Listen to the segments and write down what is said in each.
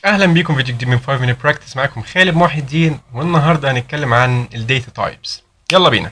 اهلا بيكم فيديو جديد من 5 minute practice معاكم خالد محي الدين والنهارده هنتكلم عن الداتا تايبس يلا بينا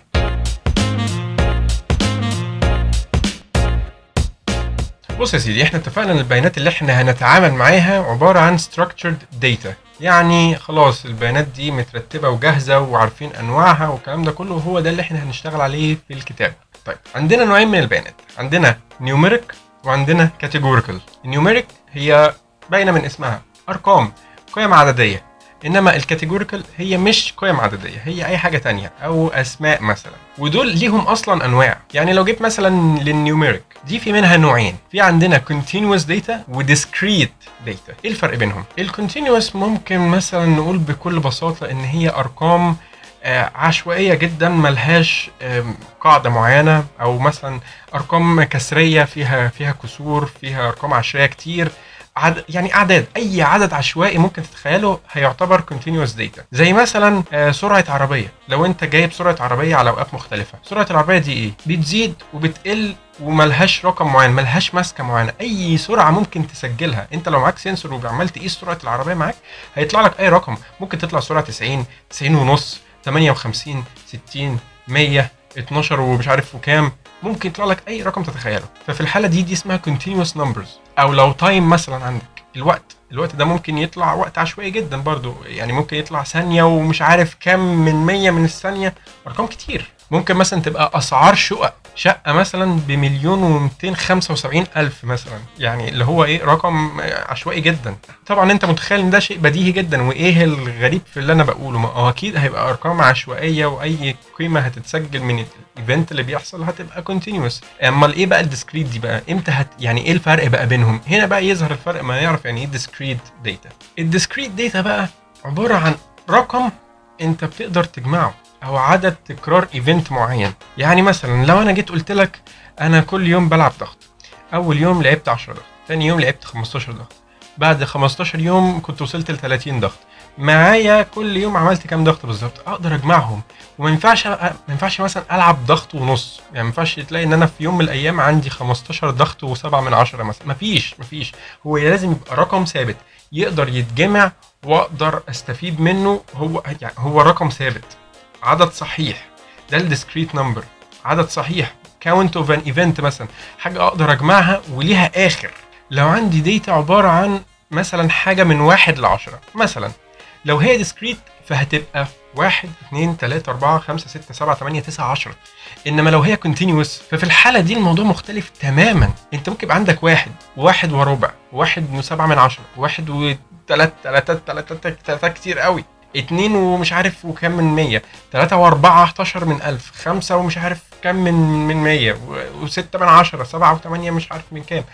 بص يا سيدي احنا اتفقنا ان البيانات اللي احنا هنتعامل معاها عباره عن structured data يعني خلاص البيانات دي مترتبه وجاهزه وعارفين انواعها والكلام ده كله هو ده اللي احنا هنشتغل عليه في الكتاب طيب عندنا نوعين من البيانات عندنا numeric وعندنا categorical النيوميريك هي باينه من اسمها ارقام قيم عدديه انما الكاتيجوريكال هي مش قيم عدديه هي اي حاجه تانية او اسماء مثلا ودول ليهم اصلا انواع يعني لو جيت مثلا للنيوميريك دي في منها نوعين في عندنا continuous data و discrete data ايه الفرق بينهم الكونتينوس ممكن مثلا نقول بكل بساطه ان هي ارقام آه، عشوائيه جدا ملهاش آم، قاعده معينه او مثلا ارقام كسريه فيها فيها كسور فيها ارقام عشريه كتير عد... يعني اعداد اي عدد عشوائي ممكن تتخيله هيعتبر continuous data زي مثلا آه، سرعه عربيه لو انت جايب سرعه عربيه على اوقات مختلفه سرعه العربيه دي ايه بتزيد وبتقل وملهاش رقم معين ملهاش ماسكه معينه اي سرعه ممكن تسجلها انت لو معاك سنسور وعمال تقيس سرعه العربيه معاك هيطلع لك اي رقم ممكن تطلع سرعه 90 90 ونص 58 60 100 12 ومش عارف وكام ممكن يطلع لك اي رقم تتخيله ففي الحاله دي دي اسمها continuous numbers او لو تايم مثلا عندك الوقت الوقت ده ممكن يطلع وقت عشوائي جدا برضو يعني ممكن يطلع ثانيه ومش عارف كام من 100 من الثانيه ارقام كتير ممكن مثلا تبقى اسعار شقق شقه مثلا بمليون و275 الف مثلا يعني اللي هو ايه رقم عشوائي جدا طبعا انت متخيل ان ده شيء بديهي جدا وايه الغريب في اللي انا بقوله ما هو اكيد هيبقى ارقام عشوائيه واي قيمه هتتسجل من الايفنت اللي بيحصل هتبقى كونتينوس امال ايه بقى الديسكريت دي بقى امتى هت يعني ايه الفرق بقى بينهم هنا بقى يظهر الفرق ما يعرف يعني ايه ديسكريت داتا الديسكريت داتا بقى عباره عن رقم انت بتقدر تجمعه او عدد تكرار ايفنت معين يعني مثلا لو انا جيت قلت لك انا كل يوم بلعب ضغط اول يوم لعبت 10 ضغط ثاني يوم لعبت 15 ضغط بعد 15 يوم كنت وصلت ل 30 ضغط معايا كل يوم عملت كام ضغط بالظبط اقدر اجمعهم وما ينفعش ما ينفعش مثلا العب ضغط ونص يعني ما ينفعش تلاقي ان انا في يوم من الايام عندي 15 ضغط و7 من 10 مثلا مفيش مفيش هو لازم يبقى رقم ثابت يقدر يتجمع واقدر استفيد منه هو يعني هو رقم ثابت عدد صحيح ده الديسكريت نمبر عدد صحيح كاونت اوف ان ايفنت مثلا حاجه اقدر اجمعها وليها اخر لو عندي ديتا عباره عن مثلا حاجه من واحد لعشرة مثلا لو هي ديسكريت فهتبقى واحد اتنين تلاتة أربعة خمسة ستة سبعة تمانية تسعة عشرة إنما لو هي كونتينوس ففي الحالة دي الموضوع مختلف تماما أنت ممكن يبقى عندك واحد واحد وربع واحد وسبعة من عشرة واحد وتلات تلاتات تلاتات تلاتات كتير قوي اتنين ومش عارف وكام من مية تلاتة واربعة 11 من ألف خمسة ومش عارف كام من من مية و- وستة من عشرة سبعة وثمانية مش عارف من كام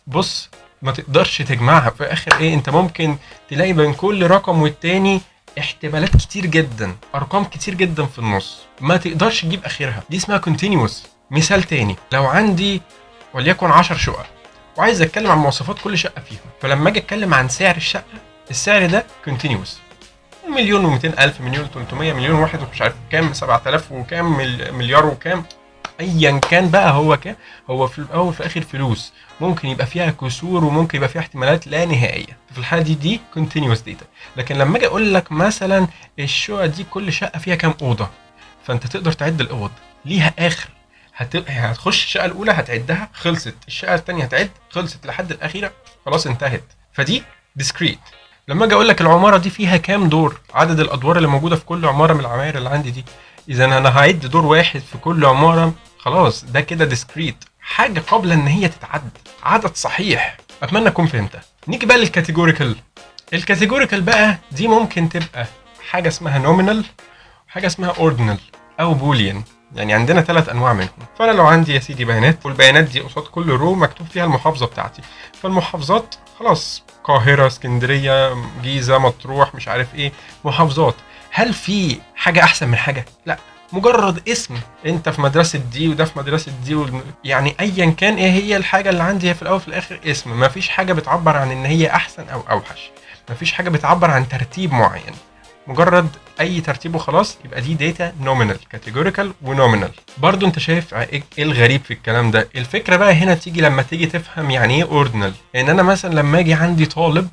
بص ما تقدرش تجمعها في اخر ايه انت ممكن تلاقي بين كل رقم والتاني احتمالات كتير جدا ارقام كتير جدا في النص ما تقدرش تجيب اخرها دي اسمها كونتينوس مثال تاني لو عندي وليكن 10 شقق وعايز اتكلم عن مواصفات كل شقه فيهم فلما اجي اتكلم عن سعر الشقه السعر ده كونتينوس مليون و200 الف مليون 300 مليون واحد ومش عارف كام 7000 وكام مل- مليار وكام ايا كان بقى هو كام هو في الاول وفي الاخر فلوس ممكن يبقى فيها كسور وممكن يبقى فيها احتمالات لا نهائيه في الحاله دي دي continuous data لكن لما اجي اقول لك مثلا الشقه دي كل شقه فيها كام اوضه فانت تقدر تعد الاوض ليها اخر هت... هتخش الشقه الاولى هتعدها خلصت الشقه الثانيه هتعد خلصت لحد الاخيره خلاص انتهت فدي discrete لما اجي اقول لك العماره دي فيها كام دور عدد الادوار اللي موجوده في كل عماره من العماير اللي عندي دي اذا انا هعد دور واحد في كل عماره خلاص ده كده ديسكريت حاجه قابله ان هي تتعد عدد صحيح اتمنى اكون فهمتها نيجي بقى للكاتيجوريكال الكاتيجوريكال بقى دي ممكن تبقى حاجه اسمها نومينال حاجه اسمها اوردينال او بوليان يعني عندنا ثلاث انواع منهم فانا لو عندي يا سيدي بيانات والبيانات دي قصاد كل رو مكتوب فيها المحافظه بتاعتي فالمحافظات خلاص القاهره اسكندريه جيزه مطروح مش عارف ايه محافظات هل في حاجه احسن من حاجه لا مجرد اسم انت في مدرسه دي وده في مدرسه دي وال- يعني ايا كان ايه هي الحاجه اللي عندي هي في الاول وفي الاخر اسم مفيش حاجه بتعبر عن ان هي احسن او اوحش مفيش حاجه بتعبر عن ترتيب معين مجرد اي ترتيب وخلاص يبقى دي داتا نومينال كاتيجوريكال ونومينال برضو انت شايف ايه إيه الغريب في الكلام ده الفكره بقى هنا تيجي لما تيجي تفهم يعني ايه اوردينال ان انا مثلا لما اجي عندي طالب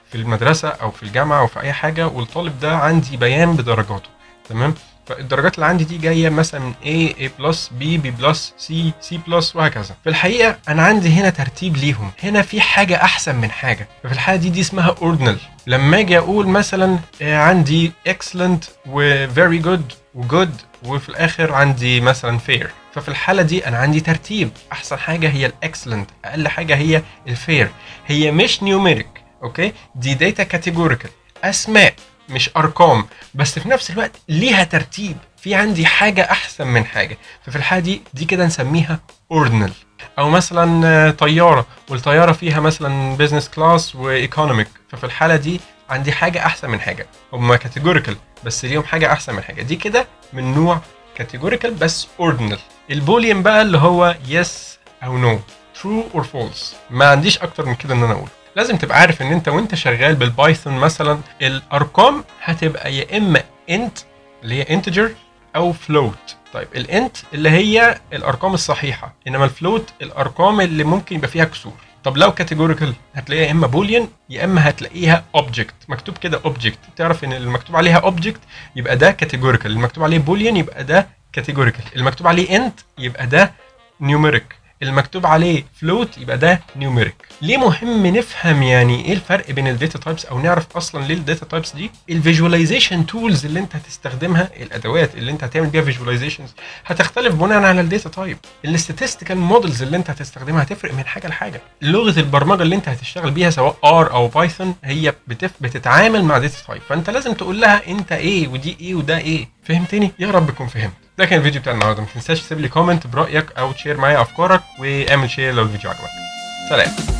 في المدرسه او في الجامعه او في اي حاجه والطالب ده عندي بيان بدرجاته تمام فالدرجات اللي عندي دي جايه مثلا من A A بلس B B بلس C C بلس وهكذا في الحقيقه انا عندي هنا ترتيب ليهم هنا في حاجه احسن من حاجه ففي الحاله دي دي اسمها اوردينال لما اجي اقول مثلا آه، عندي excellent و very good و good وفي الاخر عندي مثلا fair ففي الحاله دي انا عندي ترتيب احسن حاجه هي الاكسلنت اقل حاجه هي الفير هي مش نيوميريك اوكي دي داتا كاتيجوريكال اسماء مش ارقام بس في نفس الوقت ليها ترتيب في عندي حاجه احسن من حاجه ففي الحاله دي دي كده نسميها اوردينال او مثلا آه، طياره والطياره فيها مثلا بزنس كلاس وايكونوميك ففي الحاله دي عندي حاجه احسن من حاجه هما كاتيجوريكال بس ليهم حاجه احسن من حاجه دي كده من نوع كاتيجوريكال بس اوردينال البوليان بقى اللي هو يس او نو ترو اور فولس ما عنديش اكتر من كده ان انا اقوله لازم تبقى عارف ان انت وانت شغال بالبايثون مثلا الارقام هتبقى يا اما انت اللي هي انتجر او فلوت طيب الانت اللي هي الارقام الصحيحه انما الفلوت الارقام اللي ممكن يبقى فيها كسور طب لو كاتيجوريكال هتلاقيها يا اما بوليان يا اما هتلاقيها اوبجكت مكتوب كده اوبجكت تعرف ان المكتوب عليها اوبجكت يبقى ده كاتيجوريكال المكتوب عليه بوليان يبقى ده كاتيجوريكال المكتوب عليه انت يبقى ده نيوميريك المكتوب عليه فلوت يبقى ده نيوميريك ليه مهم نفهم يعني ايه الفرق بين الداتا تايبس او نعرف اصلا ليه الداتا تايبس دي الفيجواليزيشن تولز اللي انت هتستخدمها الادوات اللي انت هتعمل بيها فيجواليزيشنز هتختلف بناء على الداتا تايب الاستاتستيكال مودلز اللي انت هتستخدمها هتفرق من حاجه لحاجه لغه البرمجه اللي انت هتشتغل بيها سواء ار او بايثون هي بتف... بتتعامل مع داتا تايب فانت لازم تقول لها انت ايه ودي ايه وده ايه فهمتني يا رب تكون فهمت ده كان الفيديو بتاع النهارده ما تنساش تسيب لي كومنت برايك او تشير معايا افكارك واعمل شير لو الفيديو عجبك سلام